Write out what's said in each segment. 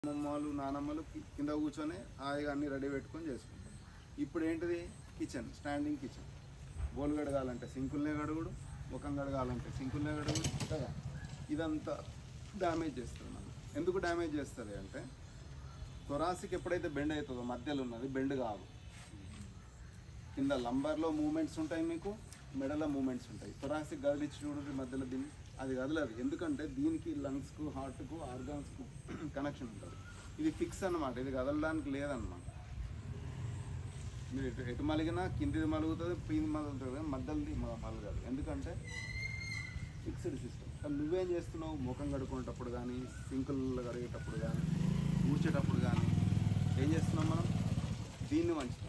అమ్మమ్మలు నానమ్మలు కి- కింద కూర్చొని హాయిగా అన్ని రెడీ పెట్టుకొని చేసుకుంటాం ఇప్పుడు ఏంటిది కిచెన్ స్టాండింగ్ కిచెన్ బోల్ కడగాలంటే సింకుల్నే కడుగుడు ముఖం కడగాలంటే సింకుల్నే కడుగుడు కదా ఇదంతా డ్యామేజ్ చేస్తుంది మనం ఎందుకు డ్యామేజ్ చేస్తుంది అంటే థొరాసిక్ ఎప్పుడైతే బెండ్ అవుతుందో మధ్యలో ఉన్నది బెండ్ కాదు కింద లంబర్లో మూమెంట్స్ ఉంటాయి మీకు మెడలో మూమెంట్స్ ఉంటాయి థొరాసిక్ కదిలిచ్చి చూడండి మధ్యలో దీన్ని అది కదలదు ఎందుకంటే దీనికి లంగ్స్కు హార్ట్కు ఆర్గాన్స్కు కనెక్షన్ ఉంటుంది ఇది ఫిక్స్ అన్నమాట ఇది కదలడానికి లేదన్నమాట మీరు ఎటు ఎటు మలిగినా కిందిది మలుగుతుంది పీది మలుగుతుంది కానీ మధ్యలోది మ- మలగదు ఎందుకంటే ఫిక్స్డ్ సిస్టమ్ కానీ నువ్వేం చేస్తున్నావు ముఖం కడుకునేటప్పుడు కానీ సింకులు కడిగేటప్పుడు కానీ ఊడ్చేటప్పుడు కానీ ఏం చేస్తున్నాం మనం దీన్ని వంచుతాం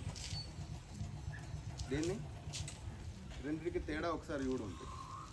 దేన్ని రెండింటికి తేడా ఒకసారి చూడు ఉంటుంది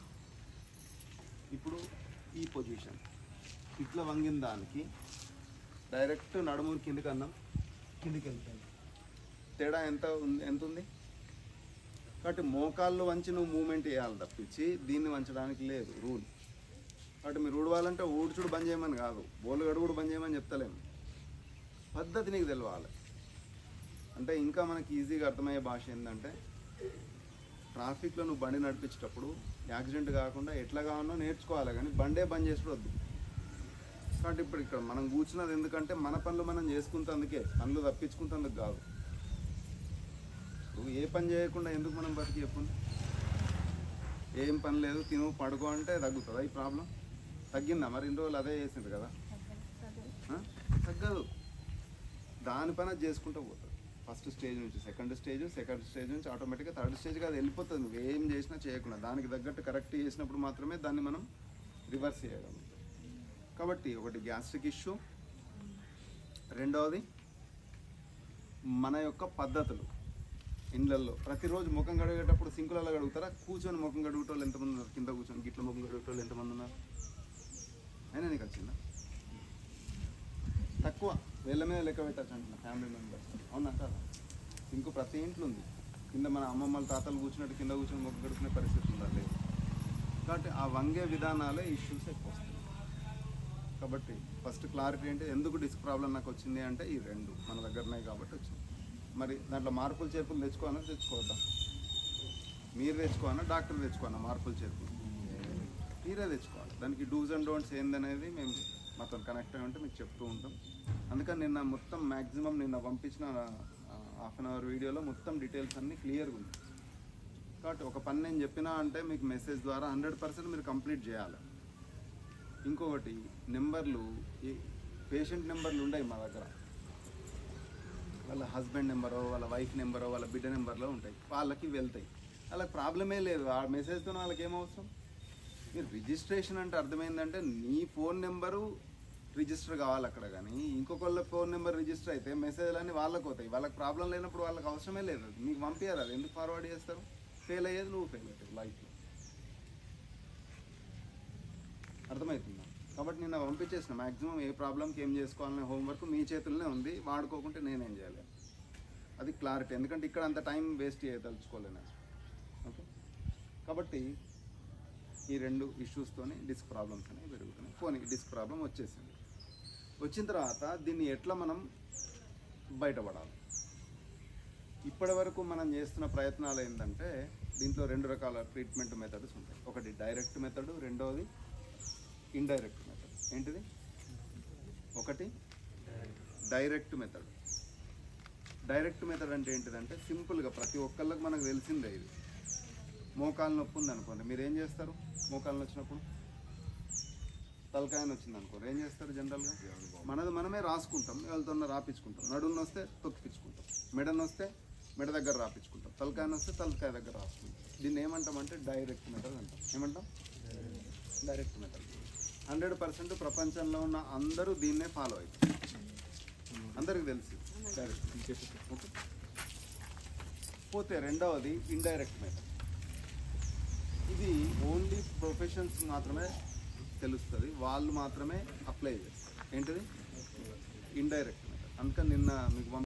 ఇప్పుడు ఈ పొజిషన్ ఇట్లా వంగిన దానికి డైరెక్ట్ నడుము కిందికి అన్నాం కిందికి వెళ్తాను తేడా ఎంత ఉంది ఎంత ఉంది కాబట్టి మోకాళ్ళు వంచి నువ్వు మూమెంట్ చేయాలి తప్పించి దీన్ని వంచడానికి లేదు రూల్ కాబట్టి మీరు ఊడవాలంటే ఊడ్చుడు బంద్ చేయమని కాదు బోలు గడుగుడు బంద్ చేయమని చెప్తలేము పద్ధతి నీకు తెలవాలి అంటే ఇంకా మనకి ఈజీగా అర్థమయ్యే భాష ఏంటంటే ట్రాఫిక్లో నువ్వు బండి నడిపించేటప్పుడు యాక్సిడెంట్ కాకుండా ఎట్లా కావాలో నేర్చుకోవాలి కానీ బండే బంద్ చేసుడు వద్దు కాబట్టి ఇప్పుడు ఇక్కడ మనం కూర్చున్నది ఎందుకంటే మన పనులు మనం చేసుకుంటందుకే పనులు తప్పించుకుంటందుకు కాదు నువ్వు ఏ పని చేయకుండా ఎందుకు మనం బతికి చెప్పండి ఏం పని లేదు తిను పడుకో అంటే తగ్గుతుందా ఈ ప్రాబ్లం తగ్గిందా మరి ఇన్ని రోజులు అదే చేసింది కదా ఆ? తగ్గదు దాని పని అది చేసుకుంటూ పోతుంది ఫస్ట్ స్టేజ్ నుంచి సెకండ్ స్టేజ్ సెకండ్ స్టేజ్ నుంచి ఆటోమేటిక్గా థర్డ్ స్టేజ్కి అది వెళ్ళిపోతుంది నువ్వు ఏం చేసినా చేయకుండా దానికి తగ్గట్టు కరెక్ట్ చేసినప్పుడు మాత్రమే దాన్ని మనం రివర్స్ చేయగలం కాబట్టి ఒకటి గ్యాస్ట్రిక్ ఇష్యూ రెండవది మన యొక్క పద్ధతులు ఇండ్లల్లో ప్రతిరోజు ముఖం కడిగేటప్పుడు సింకులలో కడుగుతారా కూర్చొని ముఖం కడుగుటోళ్ళు ఎంతమంది ఉన్నారు కింద కూర్చొని గిట్ల ముఖం కడుగుటోళ్ళు ఎంతమంది ఉన్నారు అయినా నీకు వచ్చిందా తక్కువ వేళ్ళ మీద లెక్క పెట్టచ్చు అంటున్నా ఫ్యామిలీ మెంబర్స్ అవునా కదా సింకు ప్రతి ఇంట్లో ఉంది కింద మన అమ్మమ్మల తాతలు కూర్చున్నట్టు కింద కూర్చొని ముఖం కడుక్కునే పరిస్థితి ఉందా లేదు కాబట్టి ఆ వంగే విధానాలే ఇష్యూస్ ఎక్కువ వస్తాయి కాబట్టి ఫస్ట్ క్లారిటీ ఏంటి ఎందుకు డిస్క్ ప్రాబ్లం నాకు వచ్చింది అంటే ఈ రెండు మన దగ్గర ఉన్నాయి కాబట్టి వచ్చింది మరి దాంట్లో మార్పులు చేర్పులు తెచ్చుకోవాలా తెచ్చుకోవద్దా మీరు తెచ్చుకోవాలా డాక్టర్ తెచ్చుకోవాలా మార్పులు చేర్పులు మీరే తెచ్చుకోవాలి దానికి డూస్ అండ్ డోంట్స్ ఏందనేది మేము మాతో కనెక్ట్ అయి ఉంటే మీకు చెప్తూ ఉంటాం అందుకని నిన్న మొత్తం మ్యాక్సిమం నిన్న పంపించిన హాఫ్ అన్ అవర్ వీడియోలో మొత్తం డీటెయిల్స్ అన్నీ క్లియర్గా ఉంది కాబట్టి ఒక పని నేను చెప్పినా అంటే మీకు మెసేజ్ ద్వారా హండ్రెడ్ పర్సెంట్ మీరు కంప్లీట్ చేయాలి ఇంకొకటి నెంబర్లు ఈ పేషెంట్ నెంబర్లు ఉన్నాయి మా దగ్గర వాళ్ళ హస్బెండ్ నెంబరో వాళ్ళ వైఫ్ నెంబరో వాళ్ళ బిడ్డ నెంబర్లో ఉంటాయి వాళ్ళకి వెళ్తాయి వాళ్ళకి ప్రాబ్లమే లేదు ఆ మెసేజ్తో వాళ్ళకి ఏమవసరం మీరు రిజిస్ట్రేషన్ అంటే అర్థమైందంటే నీ ఫోన్ నెంబరు రిజిస్టర్ కావాలి అక్కడ కానీ ఇంకొకళ్ళ ఫోన్ నెంబర్ రిజిస్టర్ అయితే మెసేజ్లు అన్నీ వాళ్ళకి పోతాయి వాళ్ళకి ప్రాబ్లం లేనప్పుడు వాళ్ళకి అవసరమే లేదు అది మీకు పంపించారు అది ఎందుకు ఫార్వర్డ్ చేస్తారు ఫెయిల్ అయ్యేది నువ్వు ఫెయిల్ అవుతావు లైఫ్లో అర్థమవుతుందా కాబట్టి నిన్న పంపించేసిన మ్యాక్సిమం ఏ ప్రాబ్లంకి ఏం చేసుకోవాలనే హోంవర్క్ మీ చేతుల్లోనే ఉంది వాడుకోకుంటే నేనేం చేయాలి అది క్లారిటీ ఎందుకంటే ఇక్కడ అంత టైం వేస్ట్ చేయదలుచుకోలేను ఓకే కాబట్టి ఈ రెండు ఇష్యూస్తోనే డిస్క్ ప్రాబ్లమ్స్ అనేవి పెరుగుతున్నాయి పోనీ డిస్క్ ప్రాబ్లం వచ్చేసింది వచ్చిన తర్వాత దీన్ని ఎట్లా మనం బయటపడాలి ఇప్పటి వరకు మనం చేస్తున్న ప్రయత్నాలు ఏంటంటే దీంట్లో రెండు రకాల ట్రీట్మెంట్ మెథడ్స్ ఉంటాయి ఒకటి డైరెక్ట్ మెథడ్ రెండవది ఇండైరెక్ట్ మెథడ్ ఏంటిది ఒకటి డైరెక్ట్ మెథడ్ డైరెక్ట్ మెథడ్ అంటే ఏంటిదంటే సింపుల్గా ప్రతి ఒక్కళ్ళకి మనకు తెలిసిందే ఇది మోకాలు నొప్పి ఉంది అనుకోండి మీరు ఏం చేస్తారు మోకాలు వచ్చినప్పుడు తలకాయని వచ్చింది అనుకోండి ఏం చేస్తారు జనరల్గా మనది మనమే రాసుకుంటాం వెళ్తున్న రాపించుకుంటాం నడుమున వస్తే తొక్కిపించుకుంటాం మెడను వస్తే మెడ దగ్గర రాపించుకుంటాం తలకాయని వస్తే తలకాయ దగ్గర రాసుకుంటాం దీన్ని ఏమంటామంటే డైరెక్ట్ మెథడ్ అంటాం ఏమంటాం డైరెక్ట్ మెథడ్ హండ్రెడ్ పర్సెంట్ ప్రపంచంలో ఉన్న అందరూ దీన్నే ఫాలో అవుతారు అందరికి తెలుసు డైరెక్ట్ ఓకే పోతే రెండవది ఇండైరెక్ట్ మెథడ్ ఇది ఓన్లీ ప్రొఫెషన్స్ మాత్రమే తెలుస్తుంది వాళ్ళు మాత్రమే అప్లై చేస్తారు ఏంటిది ఇండైరెక్ట్ మెథడ్ అందుకని నిన్న మీకు పంపి-